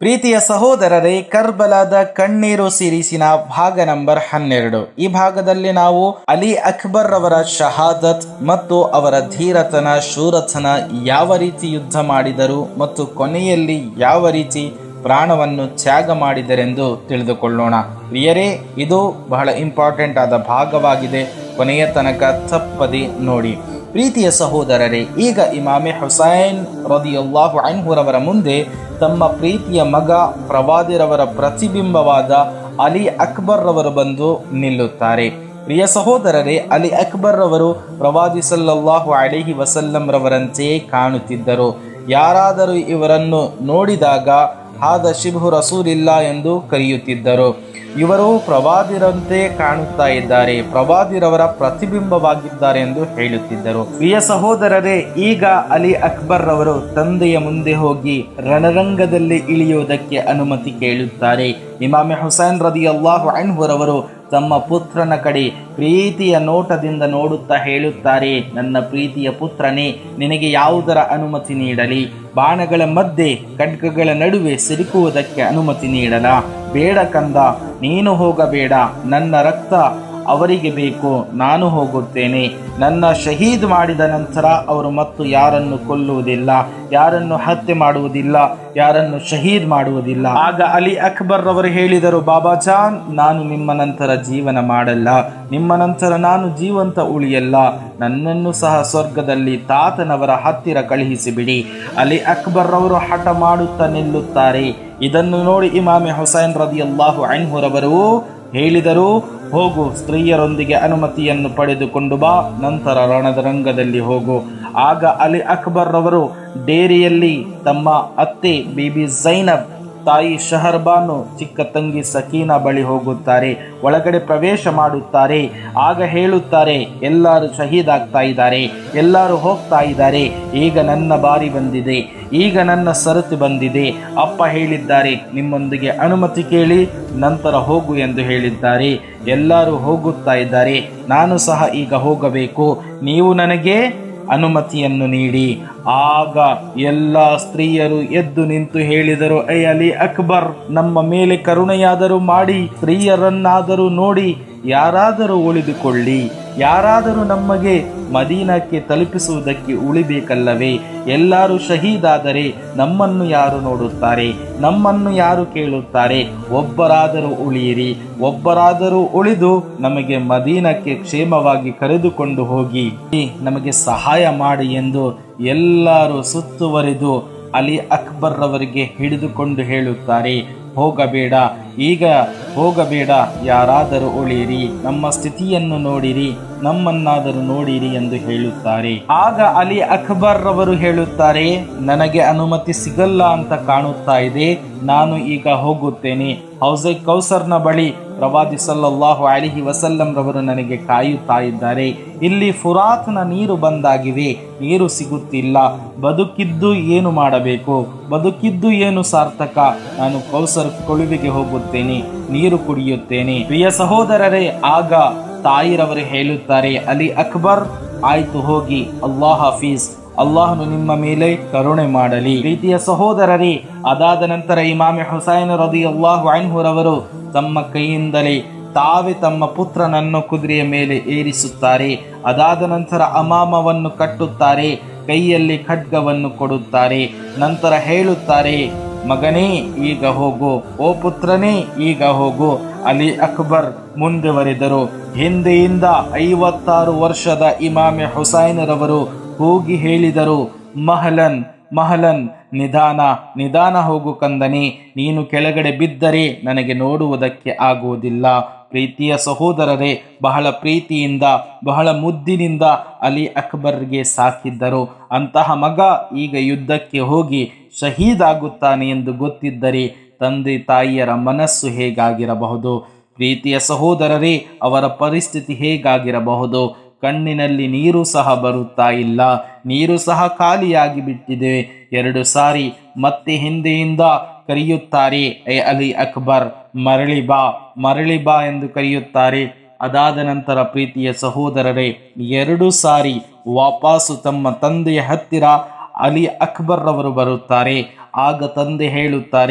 ಪ್ರೀತಿಯ ಸಹೋದರರೇ ಕರ್ಬಲಾದ ಕಣ್ಣೀರು ಸಿರೀಸಿನ ಭಾಗ ನಂಬರ್ ಹನ್ನೆರಡು ಈ ಭಾಗದಲ್ಲಿ ನಾವು ಅಲಿ ಅಕ್ಬರ್ ಅವರ ಶಹಾದತ್ ಮತ್ತು ಅವರ ಧೀರತನ ಶೂರತನ ಯಾವ ರೀತಿ ಯುದ್ಧ ಮಾಡಿದರು ಮತ್ತು ಕೊನೆಯಲ್ಲಿ ಯಾವ ರೀತಿ ಪ್ರಾಣವನ್ನು ತ್ಯಾಗ ಮಾಡಿದರೆಂದು ತಿಳಿದುಕೊಳ್ಳೋಣ ಪ್ರಿಯರೇ ಇದು ಬಹಳ ಇಂಪಾರ್ಟೆಂಟ್ ಆದ ಭಾಗವಾಗಿದೆ ಕೊನೆಯ ತನಕ ತಪ್ಪದೆ ನೋಡಿ ಪ್ರೀತಿಯ ಸಹೋದರರೇ ಈಗ ಇಮಾಮೆ ಹುಸೈನ್ ರದಿಯಲ್ಲಾಹು ಅನ್ಹುರವರ ಮುಂದೆ ತಮ್ಮ ಪ್ರೀತಿಯ ಮಗ ಪ್ರವಾದಿರವರ ಪ್ರತಿಬಿಂಬವಾದ ಅಲಿ ಅಕ್ಬರ್ ರವರು ಬಂದು ನಿಲ್ಲುತ್ತಾರೆ ಪ್ರಿಯ ಸಹೋದರರೇ ಅಲಿ ಅಕ್ಬರ್ ರವರು ಪ್ರವಾದಿ ಸಲ್ಲಲ್ಲಾಹು ಅಲಿಹಿ ವಸಲ್ಲಂ ರವರಂತೆಯೇ ಕಾಣುತ್ತಿದ್ದರು ಯಾರಾದರೂ ಇವರನ್ನು ನೋಡಿದಾಗ ಹಾದ ಶಿಬು ರಸೂಲಿಲ್ಲ ಎಂದು ಕರೆಯುತ್ತಿದ್ದರು ಇವರು ಪ್ರವಾದಿರಂತೆ ಕಾಣುತ್ತಾ ಇದ್ದಾರೆ ಪ್ರವಾದಿರವರ ಪ್ರತಿಬಿಂಬವಾಗಿದ್ದಾರೆ ಎಂದು ಹೇಳುತ್ತಿದ್ದರು ಪ್ರಿಯ ಸಹೋದರರೇ ಈಗ ಅಲಿ ಅಕ್ಬರ್ ರವರು ತಂದೆಯ ಮುಂದೆ ಹೋಗಿ ರಣರಂಗದಲ್ಲಿ ಇಳಿಯುವುದಕ್ಕೆ ಅನುಮತಿ ಕೇಳುತ್ತಾರೆ ಇಮಾಮೆ ಹುಸೈನ್ ರದಿ ಅಲ್ಲಾಹು ಅನ್ಹುರವರು ತಮ್ಮ ಪುತ್ರನ ಕಡೆ ಪ್ರೀತಿಯ ನೋಟದಿಂದ ನೋಡುತ್ತಾ ಹೇಳುತ್ತಾರೆ ನನ್ನ ಪ್ರೀತಿಯ ಪುತ್ರನೇ ನಿನಗೆ ಯಾವುದರ ಅನುಮತಿ ನೀಡಲಿ ಬಾಣಗಳ ಮಧ್ಯೆ ಖಡ್ಗಗಳ ನಡುವೆ ಸಿಲುಕುವುದಕ್ಕೆ ಅನುಮತಿ ನೀಡಲ ಬೇಡ ಕಂದ ನೀನು ಹೋಗಬೇಡ ನನ್ನ ರಕ್ತ ಅವರಿಗೆ ಬೇಕು ನಾನು ಹೋಗುತ್ತೇನೆ ನನ್ನ ಶಹೀದ್ ಮಾಡಿದ ನಂತರ ಅವರು ಮತ್ತು ಯಾರನ್ನು ಕೊಲ್ಲುವುದಿಲ್ಲ ಯಾರನ್ನು ಹತ್ಯೆ ಮಾಡುವುದಿಲ್ಲ ಯಾರನ್ನು ಶಹೀದ್ ಮಾಡುವುದಿಲ್ಲ ಆಗ ಅಲಿ ಅಕ್ಬರ್ ರವರು ಹೇಳಿದರು ಬಾಬಾ ಜಾನ್ ನಾನು ನಿಮ್ಮ ನಂತರ ಜೀವನ ಮಾಡಲ್ಲ ನಿಮ್ಮ ನಂತರ ನಾನು ಜೀವಂತ ಉಳಿಯಲ್ಲ ನನ್ನನ್ನು ಸಹ ಸ್ವರ್ಗದಲ್ಲಿ ತಾತನವರ ಹತ್ತಿರ ಕಳುಹಿಸಿಬಿಡಿ ಅಲಿ ಅಕ್ಬರ್ ರವರು ಹಠ ಮಾಡುತ್ತಾ ನಿಲ್ಲುತ್ತಾರೆ ಇದನ್ನು ನೋಡಿ ಇಮಾಮೆ ಹುಸೈನ್ ರದಿ ಅಲ್ಲಾಹು ಅನ್ಹುರವರು ಹೇಳಿದರು ಹೋಗು ಸ್ತ್ರೀಯರೊಂದಿಗೆ ಅನುಮತಿಯನ್ನು ಪಡೆದುಕೊಂಡು ಬಾ ನಂತರ ರಣದ ರಂಗದಲ್ಲಿ ಹೋಗು ಆಗ ಅಲಿ ಅಕ್ಬರ್ ರವರು ಡೇರಿಯಲ್ಲಿ ತಮ್ಮ ಅತ್ತೆ ಬಿಬಿ ಜೈನಬ್ ತಾಯಿ ಶಹರ್ಬಾನು ಚಿಕ್ಕ ತಂಗಿ ಸಕೀನಾ ಬಳಿ ಹೋಗುತ್ತಾರೆ ಒಳಗಡೆ ಪ್ರವೇಶ ಮಾಡುತ್ತಾರೆ ಆಗ ಹೇಳುತ್ತಾರೆ ಎಲ್ಲರೂ ಶಹೀದ್ ಆಗ್ತಾ ಇದ್ದಾರೆ ಎಲ್ಲರೂ ಹೋಗ್ತಾ ಇದ್ದಾರೆ ಈಗ ನನ್ನ ಬಾರಿ ಬಂದಿದೆ ಈಗ ನನ್ನ ಸರತಿ ಬಂದಿದೆ ಅಪ್ಪ ಹೇಳಿದ್ದಾರೆ ನಿಮ್ಮೊಂದಿಗೆ ಅನುಮತಿ ಕೇಳಿ ನಂತರ ಹೋಗು ಎಂದು ಹೇಳಿದ್ದಾರೆ ಎಲ್ಲರೂ ಹೋಗುತ್ತಾ ಇದ್ದಾರೆ ನಾನು ಸಹ ಈಗ ಹೋಗಬೇಕು ನೀವು ನನಗೆ ಅನುಮತಿಯನ್ನು ನೀಡಿ ಆಗ ಎಲ್ಲ ಸ್ತ್ರೀಯರು ಎದ್ದು ನಿಂತು ಹೇಳಿದರು ಐ ಅಲಿ ಅಕ್ಬರ್ ನಮ್ಮ ಮೇಲೆ ಕರುಣೆಯಾದರೂ ಮಾಡಿ ಸ್ತ್ರೀಯರನ್ನಾದರೂ ನೋಡಿ ಯಾರಾದರೂ ಉಳಿದುಕೊಳ್ಳಿ ಯಾರಾದರೂ ನಮಗೆ ಮದೀನಕ್ಕೆ ತಲುಪಿಸುವುದಕ್ಕೆ ಉಳಿಬೇಕಲ್ಲವೇ ಎಲ್ಲರೂ ಶಹೀದಾದರೆ ನಮ್ಮನ್ನು ಯಾರು ನೋಡುತ್ತಾರೆ ನಮ್ಮನ್ನು ಯಾರು ಕೇಳುತ್ತಾರೆ ಒಬ್ಬರಾದರೂ ಉಳಿಯಿರಿ ಒಬ್ಬರಾದರೂ ಉಳಿದು ನಮಗೆ ಮದೀನಕ್ಕೆ ಕ್ಷೇಮವಾಗಿ ಕರೆದುಕೊಂಡು ಹೋಗಿ ನಮಗೆ ಸಹಾಯ ಮಾಡಿ ಎಂದು ಎಲ್ಲರೂ ಸುತ್ತುವರಿದು ಅಲಿ ಅಕ್ಬರ್ ರವರಿಗೆ ಹಿಡಿದುಕೊಂಡು ಹೇಳುತ್ತಾರೆ ಹೋಗಬೇಡ ಈಗ ಹೋಗಬೇಡ ಯಾರಾದರೂ ಉಳಿಯಿರಿ ನಮ್ಮ ಸ್ಥಿತಿಯನ್ನು ನೋಡಿರಿ ನಮ್ಮನ್ನಾದರೂ ನೋಡಿರಿ ಎಂದು ಹೇಳುತ್ತಾರೆ ಆಗ ಅಲಿ ಅಕ್ಬರ್ ರವರು ಹೇಳುತ್ತಾರೆ ನನಗೆ ಅನುಮತಿ ಸಿಗಲ್ಲ ಅಂತ ಕಾಣುತ್ತಾ ಇದೆ ನಾನು ಈಗ ಹೋಗುತ್ತೇನೆ ಹೌಸೈ ಕೌಸರ್ನ ಬಳಿ ಪ್ರವಾದಿ ಸಲ್ಲಲ್ಲಾಹು ಅಲಿಹಿ ವಸಲ್ಲಂ ರವರು ನನಗೆ ಕಾಯುತ್ತಾ ಇದ್ದಾರೆ ಇಲ್ಲಿ ಫುರಾತ್ನ ನೀರು ಬಂದಾಗಿವೆ ನೀರು ಸಿಗುತ್ತಿಲ್ಲ ಬದುಕಿದ್ದು ಏನು ಮಾಡಬೇಕು ಬದುಕಿದ್ದು ಏನು ಸಾರ್ಥಕ ನಾನು ಕೌಸರ್ ಕೊಳುವಿಗೆ ಹೋಗುತ್ತೇನೆ ನೀರು ಕುಡಿಯುತ್ತೇನೆ ಪ್ರಿಯ ಸಹೋದರರೇ ಆಗ ತಾಯಿರವರು ಹೇಳುತ್ತಾರೆ ಅಲಿ ಅಕ್ಬರ್ ಆಯ್ತು ಹೋಗಿ ಅಲ್ಲಾಹ್ ಹಾಫೀಸ್ ಅಲ್ಲಾಹನು ನಿಮ್ಮ ಮೇಲೆ ಕರುಣೆ ಮಾಡಲಿ ಪ್ರೀತಿಯ ಸಹೋದರರೇ ಅದಾದ ನಂತರ ಇಮಾಮೆ ಹುಸೈನ್ ರದಿ ಅಲ್ಲಾಹು ಅನ್ಹುರವರು ತಮ್ಮ ಕೈಯಿಂದಲೇ ತಾವೇ ತಮ್ಮ ಪುತ್ರನನ್ನು ಕುದುರೆಯ ಮೇಲೆ ಏರಿಸುತ್ತಾರೆ ಅದಾದ ನಂತರ ಅಮಾಮವನ್ನು ಕಟ್ಟುತ್ತಾರೆ ಕೈಯಲ್ಲಿ ಖಡ್ಗವನ್ನು ಕೊಡುತ್ತಾರೆ ನಂತರ ಹೇಳುತ್ತಾರೆ ಮಗನೇ ಈಗ ಹೋಗು ಓ ಪುತ್ರನೇ ಈಗ ಹೋಗು ಅಲಿ ಅಕ್ಬರ್ ಮುಂದುವರೆದರು ಹಿಂದೆಯಿಂದ ಐವತ್ತಾರು ವರ್ಷದ ಇಮಾಮೆ ಹುಸೈನರವರು ಹೋಗಿ ಹೇಳಿದರು ಮಹಲನ್ ಮಹಲನ್ ನಿಧಾನ ನಿಧಾನ ಹೋಗು ಕಂದನೆ ನೀನು ಕೆಳಗಡೆ ಬಿದ್ದರೆ ನನಗೆ ನೋಡುವುದಕ್ಕೆ ಆಗುವುದಿಲ್ಲ ಪ್ರೀತಿಯ ಸಹೋದರರೇ ಬಹಳ ಪ್ರೀತಿಯಿಂದ ಬಹಳ ಮುದ್ದಿನಿಂದ ಅಲಿ ಅಕ್ಬರ್ಗೆ ಸಾಕಿದ್ದರು ಅಂತಹ ಮಗ ಈಗ ಯುದ್ಧಕ್ಕೆ ಹೋಗಿ ಶಹೀದ್ ಆಗುತ್ತಾನೆ ಎಂದು ಗೊತ್ತಿದ್ದರೆ ತಂದೆ ತಾಯಿಯರ ಮನಸ್ಸು ಹೇಗಾಗಿರಬಹುದು ಪ್ರೀತಿಯ ಸಹೋದರರೇ ಅವರ ಪರಿಸ್ಥಿತಿ ಹೇಗಾಗಿರಬಹುದು ಕಣ್ಣಿನಲ್ಲಿ ನೀರು ಸಹ ಬರುತ್ತಾ ಇಲ್ಲ ನೀರು ಸಹ ಖಾಲಿಯಾಗಿ ಬಿಟ್ಟಿದೆ ಎರಡು ಸಾರಿ ಮತ್ತೆ ಹಿಂದೆಯಿಂದ ಕರೆಯುತ್ತಾರೆ ಎ ಅಲಿ ಅಕ್ಬರ್ ಮರಳಿ ಬಾ ಮರಳಿ ಬಾ ಎಂದು ಕರೆಯುತ್ತಾರೆ ಅದಾದ ನಂತರ ಪ್ರೀತಿಯ ಸಹೋದರರೇ ಎರಡು ಸಾರಿ ವಾಪಸ್ಸು ತಮ್ಮ ತಂದೆಯ ಹತ್ತಿರ ಅಲಿ ಅಕ್ಬರ್ ರವರು ಬರುತ್ತಾರೆ ಆಗ ತಂದೆ ಹೇಳುತ್ತಾರೆ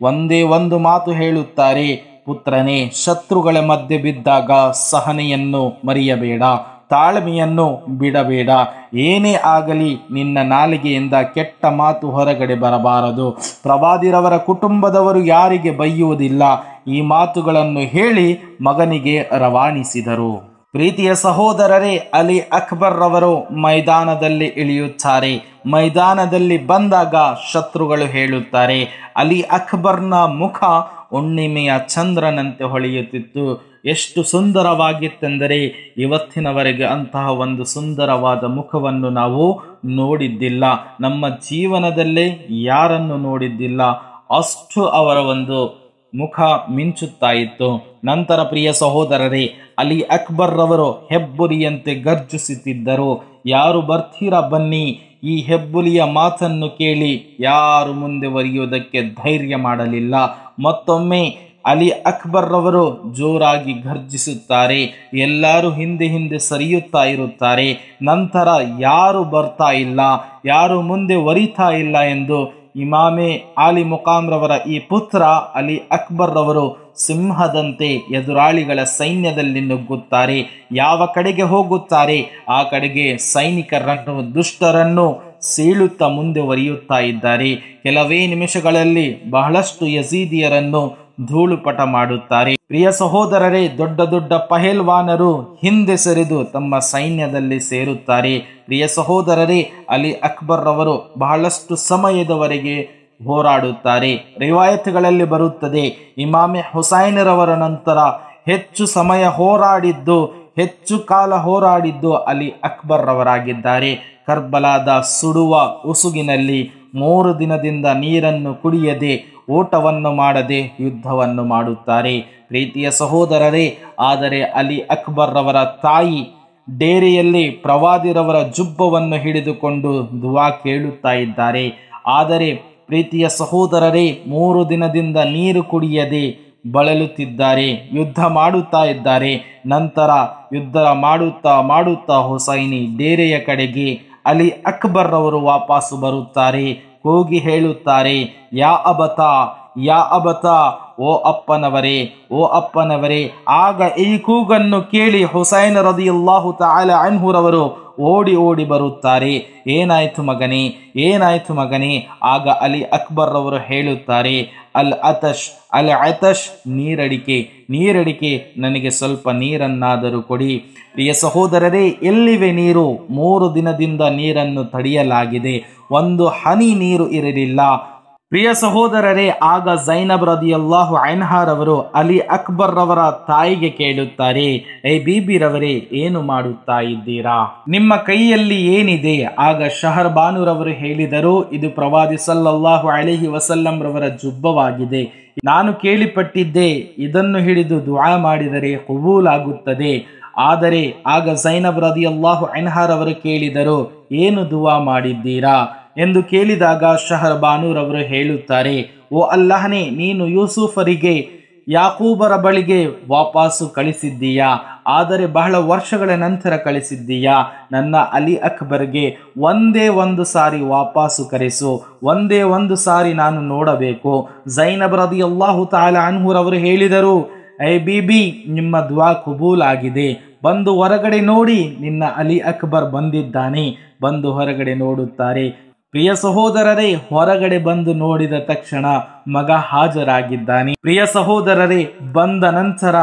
ಒಂದೇ ಒಂದು ಮಾತು ಹೇಳುತ್ತಾರೆ ಪುತ್ರನೇ ಶತ್ರುಗಳ ಮಧ್ಯೆ ಬಿದ್ದಾಗ ಸಹನೆಯನ್ನು ಮರೆಯಬೇಡ ತಾಳ್ಮೆಯನ್ನು ಬಿಡಬೇಡ ಏನೇ ಆಗಲಿ ನಿನ್ನ ನಾಲಿಗೆಯಿಂದ ಕೆಟ್ಟ ಮಾತು ಹೊರಗಡೆ ಬರಬಾರದು ಪ್ರವಾದಿರವರ ಕುಟುಂಬದವರು ಯಾರಿಗೆ ಬೈಯುವುದಿಲ್ಲ ಈ ಮಾತುಗಳನ್ನು ಹೇಳಿ ಮಗನಿಗೆ ರವಾನಿಸಿದರು ಪ್ರೀತಿಯ ಸಹೋದರರೇ ಅಲಿ ಅಕ್ಬರ್ ರವರು ಮೈದಾನದಲ್ಲಿ ಇಳಿಯುತ್ತಾರೆ ಮೈದಾನದಲ್ಲಿ ಬಂದಾಗ ಶತ್ರುಗಳು ಹೇಳುತ್ತಾರೆ ಅಲಿ ಅಕ್ಬರ್ನ ಮುಖ ಹುಣ್ಣಿಮೆಯ ಚಂದ್ರನಂತೆ ಹೊಳೆಯುತ್ತಿತ್ತು ಎಷ್ಟು ಸುಂದರವಾಗಿತ್ತೆಂದರೆ ಇವತ್ತಿನವರೆಗೆ ಅಂತಹ ಒಂದು ಸುಂದರವಾದ ಮುಖವನ್ನು ನಾವು ನೋಡಿದ್ದಿಲ್ಲ ನಮ್ಮ ಜೀವನದಲ್ಲೇ ಯಾರನ್ನು ನೋಡಿದ್ದಿಲ್ಲ ಅಷ್ಟು ಅವರ ಒಂದು ಮುಖ ಮಿಂಚುತ್ತಾ ಇತ್ತು ನಂತರ ಪ್ರಿಯ ಸಹೋದರರೇ ಅಲಿ ಅಕ್ಬರ್ ರವರು ಹೆಬ್ಬುಲಿಯಂತೆ ಗರ್ಜಿಸುತ್ತಿದ್ದರು ಯಾರು ಬರ್ತೀರಾ ಬನ್ನಿ ಈ ಹೆಬ್ಬುಲಿಯ ಮಾತನ್ನು ಕೇಳಿ ಯಾರು ಮುಂದೆ ಒರೆಯುವುದಕ್ಕೆ ಧೈರ್ಯ ಮಾಡಲಿಲ್ಲ ಮತ್ತೊಮ್ಮೆ ಅಲಿ ಅಕ್ಬರ್ ರವರು ಜೋರಾಗಿ ಗರ್ಜಿಸುತ್ತಾರೆ ಎಲ್ಲರೂ ಹಿಂದೆ ಹಿಂದೆ ಸರಿಯುತ್ತಾ ಇರುತ್ತಾರೆ ನಂತರ ಯಾರು ಬರ್ತಾ ಇಲ್ಲ ಯಾರು ಮುಂದೆ ಒರಿತಾ ಇಲ್ಲ ಎಂದು ಇಮಾಮೆ ಆಲಿ ಮುಕಾಮ್ರವರ ಈ ಪುತ್ರ ಅಲಿ ಅಕ್ಬರ್ ರವರು ಸಿಂಹದಂತೆ ಎದುರಾಳಿಗಳ ಸೈನ್ಯದಲ್ಲಿ ನುಗ್ಗುತ್ತಾರೆ ಯಾವ ಕಡೆಗೆ ಹೋಗುತ್ತಾರೆ ಆ ಕಡೆಗೆ ಸೈನಿಕರನ್ನು ದುಷ್ಟರನ್ನು ಸೀಳುತ್ತಾ ಮುಂದೆ ಒರೆಯುತ್ತಾ ಇದ್ದಾರೆ ಕೆಲವೇ ನಿಮಿಷಗಳಲ್ಲಿ ಬಹಳಷ್ಟು ಯಜೀದಿಯರನ್ನು ಧೂಳುಪಟ ಮಾಡುತ್ತಾರೆ ಪ್ರಿಯ ಸಹೋದರರೇ ದೊಡ್ಡ ದೊಡ್ಡ ಪಹಲ್ವಾನರು ಹಿಂದೆ ಸರಿದು ತಮ್ಮ ಸೈನ್ಯದಲ್ಲಿ ಸೇರುತ್ತಾರೆ ಪ್ರಿಯ ಸಹೋದರರೇ ಅಲಿ ಅಕ್ಬರ್ ರವರು ಬಹಳಷ್ಟು ಸಮಯದವರೆಗೆ ಹೋರಾಡುತ್ತಾರೆ ರಿವಾಯತ್ಗಳಲ್ಲಿ ಬರುತ್ತದೆ ಇಮಾಮೆ ಹುಸೈನರವರ ನಂತರ ಹೆಚ್ಚು ಸಮಯ ಹೋರಾಡಿದ್ದು ಹೆಚ್ಚು ಕಾಲ ಹೋರಾಡಿದ್ದು ಅಲಿ ಅಕ್ಬರ್ ರವರಾಗಿದ್ದಾರೆ ಕರ್ಬಲಾದ ಸುಡುವ ಉಸುಗಿನಲ್ಲಿ ಮೂರು ದಿನದಿಂದ ನೀರನ್ನು ಕುಡಿಯದೆ ಊಟವನ್ನು ಮಾಡದೆ ಯುದ್ಧವನ್ನು ಮಾಡುತ್ತಾರೆ ಪ್ರೀತಿಯ ಸಹೋದರರೇ ಆದರೆ ಅಲಿ ಅಕ್ಬರ್ ರವರ ತಾಯಿ ಡೇರೆಯಲ್ಲಿ ಪ್ರವಾದಿರವರ ಜುಬ್ಬವನ್ನು ಹಿಡಿದುಕೊಂಡು ದುವಾ ಕೇಳುತ್ತಾ ಇದ್ದಾರೆ ಆದರೆ ಪ್ರೀತಿಯ ಸಹೋದರರೇ ಮೂರು ದಿನದಿಂದ ನೀರು ಕುಡಿಯದೆ ಬಳಲುತ್ತಿದ್ದಾರೆ ಯುದ್ಧ ಮಾಡುತ್ತಾ ಇದ್ದಾರೆ ನಂತರ ಯುದ್ಧ ಮಾಡುತ್ತಾ ಮಾಡುತ್ತಾ ಹುಸೈನಿ ಡೇರೆಯ ಕಡೆಗೆ ಅಲಿ ಅಕ್ಬರ್ ರವರು ವಾಪಸ್ಸು ಬರುತ್ತಾರೆ ಕೂಗಿ ಹೇಳುತ್ತಾರೆ ಯಾ ಅಬತ ಯಾ ಅಬತ ಓ ಅಪ್ಪನವರೇ ಓ ಅಪ್ಪನವರೇ ಆಗ ಈ ಕೂಗನ್ನು ಕೇಳಿ ಹುಸೈನ್ ರದಿಯಲ್ಲಾಹು ತಾಲ ಅನ್ಹುರವರು ಓಡಿ ಓಡಿ ಬರುತ್ತಾರೆ ಏನಾಯ್ತು ಮಗನೇ ಏನಾಯ್ತು ಮಗನೇ ಆಗ ಅಲಿ ಅಕ್ಬರ್ ರವರು ಹೇಳುತ್ತಾರೆ ಅಲ್ ಅತಶ್ ಅಲ್ ಅತಶ್ ನೀರಡಿಕೆ ನೀರಡಿಕೆ ನನಗೆ ಸ್ವಲ್ಪ ನೀರನ್ನಾದರೂ ಕೊಡಿ ಪ್ರಿಯ ಸಹೋದರರೇ ಎಲ್ಲಿವೆ ನೀರು ಮೂರು ದಿನದಿಂದ ನೀರನ್ನು ತಡೆಯಲಾಗಿದೆ ಒಂದು ಹನಿ ನೀರು ಇರಲಿಲ್ಲ ಪ್ರಿಯ ಸಹೋದರರೇ ಆಗ ಜೈನಬ್ ರದಿಯಲ್ಲಾಹು ಐನ್ಹಾರವರು ಅಲಿ ಅಕ್ಬರ್ ರವರ ತಾಯಿಗೆ ಕೇಳುತ್ತಾರೆ ಏ ಬೀಬಿರವರೇ ಏನು ಮಾಡುತ್ತಾ ಇದ್ದೀರಾ ನಿಮ್ಮ ಕೈಯಲ್ಲಿ ಏನಿದೆ ಆಗ ಶಹರ್ ಬಾನುರವರು ಹೇಳಿದರು ಇದು ಪ್ರವಾದಿ ಸಲ್ಲಲ್ಲಾಹು ಅಲಿಹಿ ವಸಲ್ಲಂ ರವರ ಜುಬ್ಬವಾಗಿದೆ ನಾನು ಕೇಳಿಪಟ್ಟಿದ್ದೆ ಇದನ್ನು ಹಿಡಿದು ದುಆ ಮಾಡಿದರೆ ಕಬೂಲಾಗುತ್ತದೆ ಆದರೆ ಆಗ ಜೈನಬ್ ರದಿಯಲ್ಲಾಹು ಐನ್ಹಾರವರು ಕೇಳಿದರು ಏನು ದುವಾ ಮಾಡಿದ್ದೀರಾ ಎಂದು ಕೇಳಿದಾಗ ಶಹರ್ ಬಾನೂರವರು ಹೇಳುತ್ತಾರೆ ಓ ಅಲ್ಲಾಹನೇ ನೀನು ಯೂಸುಫರಿಗೆ ಯಾಕೂಬರ ಬಳಿಗೆ ವಾಪಸ್ಸು ಕಳಿಸಿದ್ದೀಯಾ ಆದರೆ ಬಹಳ ವರ್ಷಗಳ ನಂತರ ಕಳಿಸಿದ್ದೀಯಾ ನನ್ನ ಅಲಿ ಅಕ್ಬರ್ಗೆ ಒಂದೇ ಒಂದು ಸಾರಿ ವಾಪಸ್ಸು ಕರೆಸು ಒಂದೇ ಒಂದು ಸಾರಿ ನಾನು ನೋಡಬೇಕು ಜೈನಬ್ ರದಿ ಅಲ್ಲಾಹು ತಾಲ ಅನ್ಹುರವರು ಹೇಳಿದರು ಐ ಬಿಬಿ ನಿಮ್ಮ ದ್ವಾ ಕುಬೂಲ್ ಆಗಿದೆ ಬಂದು ಹೊರಗಡೆ ನೋಡಿ ನಿನ್ನ ಅಲಿ ಅಕ್ಬರ್ ಬಂದಿದ್ದಾನೆ ಬಂದು ಹೊರಗಡೆ ನೋಡುತ್ತಾರೆ ಪ್ರಿಯ ಸಹೋದರರೇ ಹೊರಗಡೆ ಬಂದು ನೋಡಿದ ತಕ್ಷಣ ಮಗ ಹಾಜರಾಗಿದ್ದಾನೆ ಪ್ರಿಯ ಸಹೋದರರೇ ಬಂದ ನಂತರ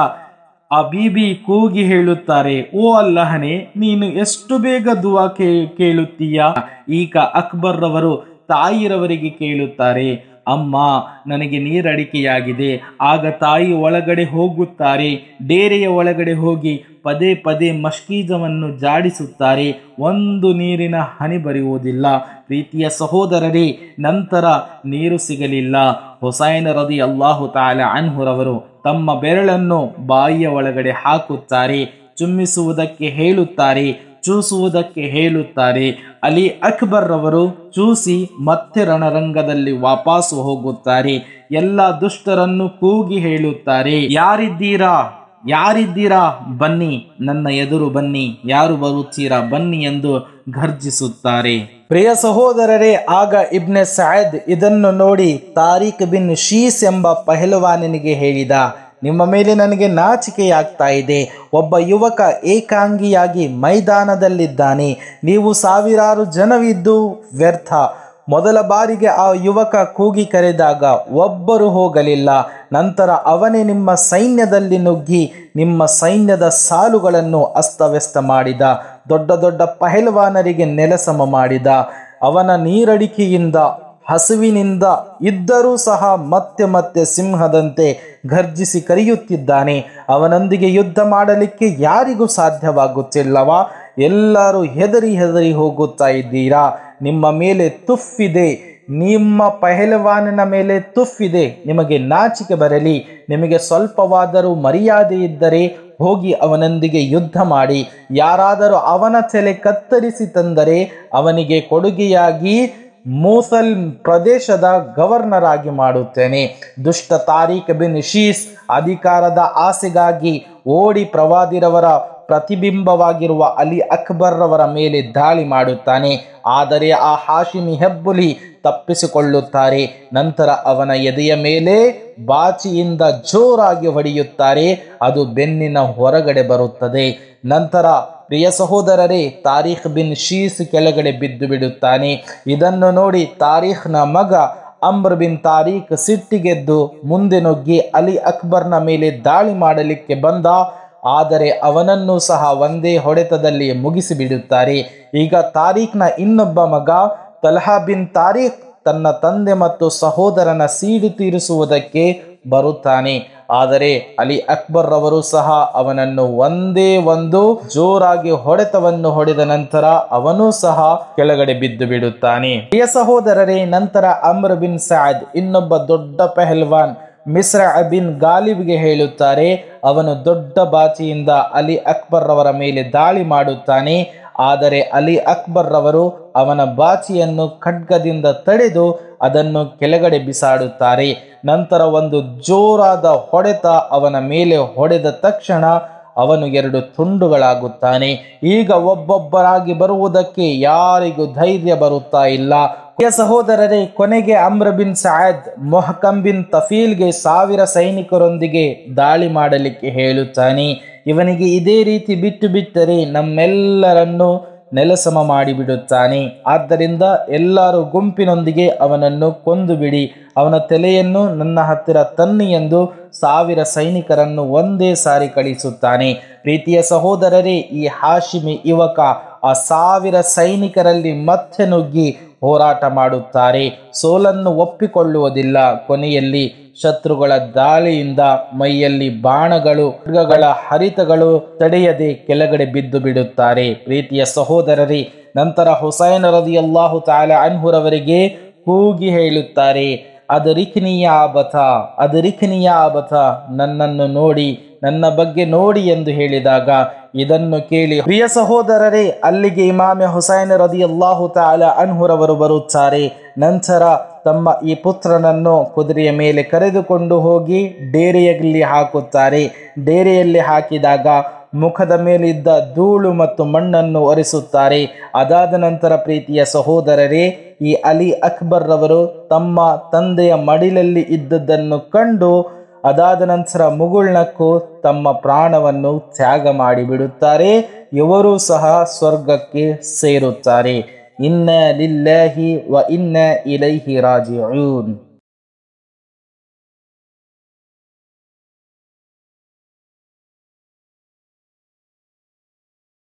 ಆ ಬೀಬಿ ಕೂಗಿ ಹೇಳುತ್ತಾರೆ ಓ ಅಲ್ಲಹನೆ ನೀನು ಎಷ್ಟು ಬೇಗ ದುವಾ ಕೇ ಕೇಳುತ್ತೀಯಾ ಈಗ ಅಕ್ಬರ್ ರವರು ತಾಯಿರವರಿಗೆ ಕೇಳುತ್ತಾರೆ ಅಮ್ಮ ನನಗೆ ನೀರಡಿಕೆಯಾಗಿದೆ ಆಗ ತಾಯಿ ಒಳಗಡೆ ಹೋಗುತ್ತಾರೆ ಡೇರೆಯ ಒಳಗಡೆ ಹೋಗಿ ಪದೇ ಪದೇ ಮಷ್ಕೀಜವನ್ನು ಜಾಡಿಸುತ್ತಾರೆ ಒಂದು ನೀರಿನ ಹನಿ ಬರೆಯುವುದಿಲ್ಲ ಪ್ರೀತಿಯ ಸಹೋದರರೇ ನಂತರ ನೀರು ಸಿಗಲಿಲ್ಲ ಹುಸೈನ್ ರದಿ ಅಲ್ಲಾಹು ತಾಲ ಅನ್ಹುರವರು ತಮ್ಮ ಬೆರಳನ್ನು ಬಾಯಿಯ ಒಳಗಡೆ ಹಾಕುತ್ತಾರೆ ಚುಮ್ಮಿಸುವುದಕ್ಕೆ ಹೇಳುತ್ತಾರೆ ಚೂಸುವುದಕ್ಕೆ ಹೇಳುತ್ತಾರೆ ಅಲಿ ಅಕ್ಬರ್ ರವರು ಚೂಸಿ ಮತ್ತೆ ರಣರಂಗದಲ್ಲಿ ವಾಪಸ್ಸು ಹೋಗುತ್ತಾರೆ ಎಲ್ಲ ದುಷ್ಟರನ್ನು ಕೂಗಿ ಹೇಳುತ್ತಾರೆ ಯಾರಿದ್ದೀರಾ ಯಾರಿದ್ದೀರಾ ಬನ್ನಿ ನನ್ನ ಎದುರು ಬನ್ನಿ ಯಾರು ಬರುತ್ತೀರಾ ಬನ್ನಿ ಎಂದು ಗರ್ಜಿಸುತ್ತಾರೆ ಪ್ರಿಯ ಸಹೋದರರೇ ಆಗ ಇಬ್ನೆ ಸಾಯದ್ ಇದನ್ನು ನೋಡಿ ತಾರಿಕ್ ಬಿನ್ ಶೀಸ್ ಎಂಬ ಪಹಲವಾನನಿಗೆ ಹೇಳಿದ ನಿಮ್ಮ ಮೇಲೆ ನನಗೆ ನಾಚಿಕೆಯಾಗ್ತಾ ಇದೆ ಒಬ್ಬ ಯುವಕ ಏಕಾಂಗಿಯಾಗಿ ಮೈದಾನದಲ್ಲಿದ್ದಾನೆ ನೀವು ಸಾವಿರಾರು ಜನವಿದ್ದು ವ್ಯರ್ಥ ಮೊದಲ ಬಾರಿಗೆ ಆ ಯುವಕ ಕೂಗಿ ಕರೆದಾಗ ಒಬ್ಬರು ಹೋಗಲಿಲ್ಲ ನಂತರ ಅವನೇ ನಿಮ್ಮ ಸೈನ್ಯದಲ್ಲಿ ನುಗ್ಗಿ ನಿಮ್ಮ ಸೈನ್ಯದ ಸಾಲುಗಳನ್ನು ಅಸ್ತವ್ಯಸ್ತ ಮಾಡಿದ ದೊಡ್ಡ ದೊಡ್ಡ ಪಹಲ್ವಾನರಿಗೆ ನೆಲಸಮ ಮಾಡಿದ ಅವನ ನೀರಡಿಕೆಯಿಂದ ಹಸುವಿನಿಂದ ಇದ್ದರೂ ಸಹ ಮತ್ತೆ ಮತ್ತೆ ಸಿಂಹದಂತೆ ಘರ್ಜಿಸಿ ಕರೆಯುತ್ತಿದ್ದಾನೆ ಅವನೊಂದಿಗೆ ಯುದ್ಧ ಮಾಡಲಿಕ್ಕೆ ಯಾರಿಗೂ ಸಾಧ್ಯವಾಗುತ್ತಿಲ್ಲವಾ ಎಲ್ಲರೂ ಹೆದರಿ ಹೆದರಿ ಹೋಗುತ್ತಾ ಇದ್ದೀರಾ ನಿಮ್ಮ ಮೇಲೆ ತುಫ್ಫಿದೆ ನಿಮ್ಮ ಪಹಲವಾನನ ಮೇಲೆ ತುಫ್ಫಿದೆ ನಿಮಗೆ ನಾಚಿಕೆ ಬರಲಿ ನಿಮಗೆ ಸ್ವಲ್ಪವಾದರೂ ಮರ್ಯಾದೆ ಇದ್ದರೆ ಹೋಗಿ ಅವನೊಂದಿಗೆ ಯುದ್ಧ ಮಾಡಿ ಯಾರಾದರೂ ಅವನ ತಲೆ ಕತ್ತರಿಸಿ ತಂದರೆ ಅವನಿಗೆ ಕೊಡುಗೆಯಾಗಿ ಮೂಸಲ್ ಪ್ರದೇಶದ ಗವರ್ನರ್ ಆಗಿ ಮಾಡುತ್ತೇನೆ ದುಷ್ಟ ತಾರೀಖ್ ಬಿನ್ ಶೀಸ್ ಅಧಿಕಾರದ ಆಸೆಗಾಗಿ ಓಡಿ ಪ್ರವಾದಿರವರ ಪ್ರತಿಬಿಂಬವಾಗಿರುವ ಅಲಿ ಅಕ್ಬರ್ ರವರ ಮೇಲೆ ದಾಳಿ ಮಾಡುತ್ತಾನೆ ಆದರೆ ಆ ಹಾಶಿಮಿ ಹೆಬ್ಬುಲಿ ತಪ್ಪಿಸಿಕೊಳ್ಳುತ್ತಾರೆ ನಂತರ ಅವನ ಎದೆಯ ಮೇಲೆ ಬಾಚಿಯಿಂದ ಜೋರಾಗಿ ಹೊಡೆಯುತ್ತಾರೆ ಅದು ಬೆನ್ನಿನ ಹೊರಗಡೆ ಬರುತ್ತದೆ ನಂತರ ಪ್ರಿಯ ಸಹೋದರರೇ ತಾರೀಖ್ ಬಿನ್ ಶೀಸ್ ಕೆಳಗಡೆ ಬಿದ್ದು ಬಿಡುತ್ತಾನೆ ಇದನ್ನು ನೋಡಿ ತಾರೀಖ್ನ ಮಗ ಅಮ್ರ್ ಬಿನ್ ತಾರೀಖ್ ಸಿಟ್ಟಿಗೆದ್ದು ಮುಂದೆ ನುಗ್ಗಿ ಅಲಿ ಅಕ್ಬರ್ನ ಮೇಲೆ ದಾಳಿ ಮಾಡಲಿಕ್ಕೆ ಬಂದ ಆದರೆ ಅವನನ್ನು ಸಹ ಒಂದೇ ಹೊಡೆತದಲ್ಲಿ ಮುಗಿಸಿ ಬಿಡುತ್ತಾರೆ ಈಗ ತಾರೀಖ್ನ ಇನ್ನೊಬ್ಬ ಮಗ ತಲ್ಹಾ ಬಿನ್ ತಾರೀಖ್ ತನ್ನ ತಂದೆ ಮತ್ತು ಸಹೋದರನ ಸೀಡು ತೀರಿಸುವುದಕ್ಕೆ ಬರುತ್ತಾನೆ ಆದರೆ ಅಲಿ ಅಕ್ಬರ್ ರವರು ಸಹ ಅವನನ್ನು ಒಂದೇ ಒಂದು ಜೋರಾಗಿ ಹೊಡೆತವನ್ನು ಹೊಡೆದ ನಂತರ ಅವನು ಸಹ ಕೆಳಗಡೆ ಬಿದ್ದು ಬಿಡುತ್ತಾನೆ ಪ್ರಿಯ ಸಹೋದರರೇ ನಂತರ ಅಮ್ರ್ ಬಿನ್ ಸಾದ್ ಇನ್ನೊಬ್ಬ ದೊಡ್ಡ ಪೆಹಲ್ವಾನ್ ಮಿಸ್ರ ಬಿನ್ ಗಾಲಿಬ್ಗೆ ಹೇಳುತ್ತಾರೆ ಅವನು ದೊಡ್ಡ ಬಾಚಿಯಿಂದ ಅಲಿ ಅಕ್ಬರ್ ರವರ ಮೇಲೆ ದಾಳಿ ಮಾಡುತ್ತಾನೆ ಆದರೆ ಅಲಿ ಅಕ್ಬರ್ ರವರು ಅವನ ಬಾಚಿಯನ್ನು ಖಡ್ಗದಿಂದ ತಡೆದು ಅದನ್ನು ಕೆಳಗಡೆ ಬಿಸಾಡುತ್ತಾರೆ ನಂತರ ಒಂದು ಜೋರಾದ ಹೊಡೆತ ಅವನ ಮೇಲೆ ಹೊಡೆದ ತಕ್ಷಣ ಅವನು ಎರಡು ತುಂಡುಗಳಾಗುತ್ತಾನೆ ಈಗ ಒಬ್ಬೊಬ್ಬರಾಗಿ ಬರುವುದಕ್ಕೆ ಯಾರಿಗೂ ಧೈರ್ಯ ಬರುತ್ತಾ ಇಲ್ಲ ಪ್ರಿಯ ಸಹೋದರರೇ ಕೊನೆಗೆ ಅಮ್ರ ಬಿನ್ ಸಾಯದ್ ಮೊಹಕಂ ಬಿನ್ ತಫೀಲ್ಗೆ ಸಾವಿರ ಸೈನಿಕರೊಂದಿಗೆ ದಾಳಿ ಮಾಡಲಿಕ್ಕೆ ಹೇಳುತ್ತಾನೆ ಇವನಿಗೆ ಇದೇ ರೀತಿ ಬಿಟ್ಟು ಬಿಟ್ಟರೆ ನಮ್ಮೆಲ್ಲರನ್ನು ನೆಲಸಮ ಮಾಡಿಬಿಡುತ್ತಾನೆ ಆದ್ದರಿಂದ ಎಲ್ಲರೂ ಗುಂಪಿನೊಂದಿಗೆ ಅವನನ್ನು ಕೊಂದು ಬಿಡಿ ಅವನ ತಲೆಯನ್ನು ನನ್ನ ಹತ್ತಿರ ತನ್ನಿ ಎಂದು ಸಾವಿರ ಸೈನಿಕರನ್ನು ಒಂದೇ ಸಾರಿ ಕಳಿಸುತ್ತಾನೆ ಪ್ರೀತಿಯ ಸಹೋದರರೇ ಈ ಹಾಶಿಮಿ ಯುವಕ ಆ ಸಾವಿರ ಸೈನಿಕರಲ್ಲಿ ಮತ್ತೆ ನುಗ್ಗಿ ಹೋರಾಟ ಮಾಡುತ್ತಾರೆ ಸೋಲನ್ನು ಒಪ್ಪಿಕೊಳ್ಳುವುದಿಲ್ಲ ಕೊನೆಯಲ್ಲಿ ಶತ್ರುಗಳ ದಾಳಿಯಿಂದ ಮೈಯಲ್ಲಿ ಬಾಣಗಳು ಮೃಗಗಳ ಹರಿತಗಳು ತಡೆಯದೆ ಕೆಳಗಡೆ ಬಿದ್ದು ಬಿಡುತ್ತಾರೆ ಪ್ರೀತಿಯ ಸಹೋದರರೇ ನಂತರ ಹುಸೈನ್ ರದಿಯಲ್ಲಾಹು ತಾಲ ಅನ್ಹುರವರಿಗೆ ಕೂಗಿ ಹೇಳುತ್ತಾರೆ ಅದರಿಖಿನಿಯ ಆಬತ ಅದರಿಖಿನಿಯ ಆಬತ ನನ್ನನ್ನು ನೋಡಿ ನನ್ನ ಬಗ್ಗೆ ನೋಡಿ ಎಂದು ಹೇಳಿದಾಗ ಇದನ್ನು ಕೇಳಿ ಪ್ರಿಯ ಸಹೋದರರೇ ಅಲ್ಲಿಗೆ ಇಮಾಮೆ ಹುಸೈನ್ ರದಿ ಅಲ್ಲಾಹು ತಾಲ ಅನ್ಹುರವರು ಬರುತ್ತಾರೆ ನಂತರ ತಮ್ಮ ಈ ಪುತ್ರನನ್ನು ಕುದುರೆಯ ಮೇಲೆ ಕರೆದುಕೊಂಡು ಹೋಗಿ ಡೇರೆಯಲ್ಲಿ ಹಾಕುತ್ತಾರೆ ಡೇರೆಯಲ್ಲಿ ಹಾಕಿದಾಗ ಮುಖದ ಮೇಲಿದ್ದ ಧೂಳು ಮತ್ತು ಮಣ್ಣನ್ನು ಒರೆಸುತ್ತಾರೆ ಅದಾದ ನಂತರ ಪ್ರೀತಿಯ ಸಹೋದರರೇ ಈ ಅಲಿ ಅಕ್ಬರ್ ರವರು ತಮ್ಮ ತಂದೆಯ ಮಡಿಲಲ್ಲಿ ಇದ್ದದ್ದನ್ನು ಕಂಡು ಅದಾದ ನಂತರ ಮುಗುಳ್ನಕ್ಕೂ ತಮ್ಮ ಪ್ರಾಣವನ್ನು ತ್ಯಾಗ ಮಾಡಿಬಿಡುತ್ತಾರೆ ಇವರೂ ಸಹ ಸ್ವರ್ಗಕ್ಕೆ ಸೇರುತ್ತಾರೆ ಇನ್ನ ಲಿಲ್ಲಾಹಿ ವ ಇನ್ನ ಇಲೈಹಿ ರಾಜಿಊನ್